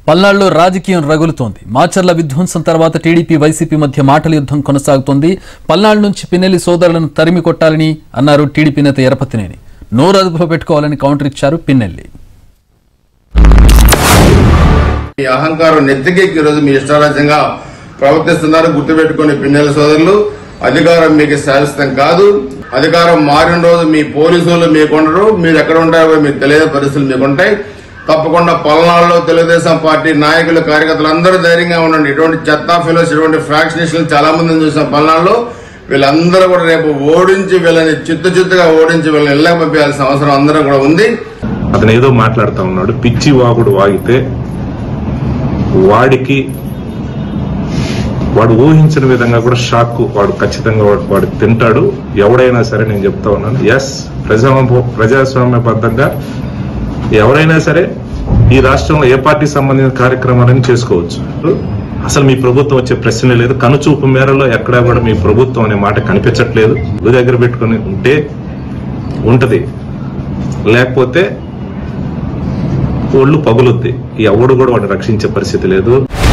పల్నాడులో రాజకీయం రగులుతోంది మాచర్ల విధ్వంసం తర్వాత టీడీపీ వైసీపీ మధ్య మాటల యుద్ధం కొనసాగుతోంది పల్నాడు నుంచి పిన్నెల్లి సోదరులను తరిమి కొట్టాలని అన్నారు టీడీపీ నేత ఎరపతినేని నోరు అదుపులో పెట్టుకోవాలని కౌంటర్ ఇచ్చారు పిన్నెల్లి మీ అహంకారం నెత్తికెక్కి ఈరోజు మీ ఇష్టారాజ్యంగా ప్రవర్తిస్తున్నారు గుర్తుపెట్టుకుని పిన్నెల సోదరులు అధికారం మీకు శాశ్వతం కాదు అధికారం మారిన రోజు మీ పోలీసులు మీకుండరు మీరు ఎక్కడ ఉంటారో మీకు తెలియని పరిస్థితులు మీకుంటాయి తప్పకుండా పల్నాడులో తెలుగుదేశం పార్టీ నాయకులు కార్యకర్తలు అందరూ ధైర్యంగా ఉండండి ఇటువంటి చెత్తా ఫిలోస్ ఇటువంటి ఫ్రాక్షనిస్టులు చాలా మందిని చూసాం పల్నాడులో వీళ్ళందరూ కూడా రేపు ఓడించి వీళ్ళని చిత్తు చిత్తుగా ఓడించి వీళ్ళని ఇళ్ళకి పంపించాల్సిన అవసరం అందరూ కూడా ఉంది అతను ఏదో మాట్లాడుతూ ఉన్నాడు పిచ్చి వాగుడు వాగితే వాడికి వాడు ఊహించిన విధంగా కూడా షాక్ వాడు ఖచ్చితంగా వాడు వాడు తింటాడు ఎవడైనా సరే నేను చెప్తా ఉన్నాను ఎస్ ప్రజా ప్రజాస్వామ్యబద్ధంగా ఎవరైనా సరే ఈ రాష్ట్రంలో ఏ పార్టీ సంబంధించిన కార్యక్రమాలను చేసుకోవచ్చు అసలు మీ ప్రభుత్వం వచ్చే ప్రశ్నే లేదు కనుచూపు మేరలో ఎక్కడా కూడా మీ ప్రభుత్వం అనే మాట కనిపించట్లేదు ఒళ్ళు దగ్గర పెట్టుకుని ఉంటే ఉంటది లేకపోతే ఒళ్ళు పగులుద్ది ఎవడు కూడా వాడిని రక్షించే పరిస్థితి లేదు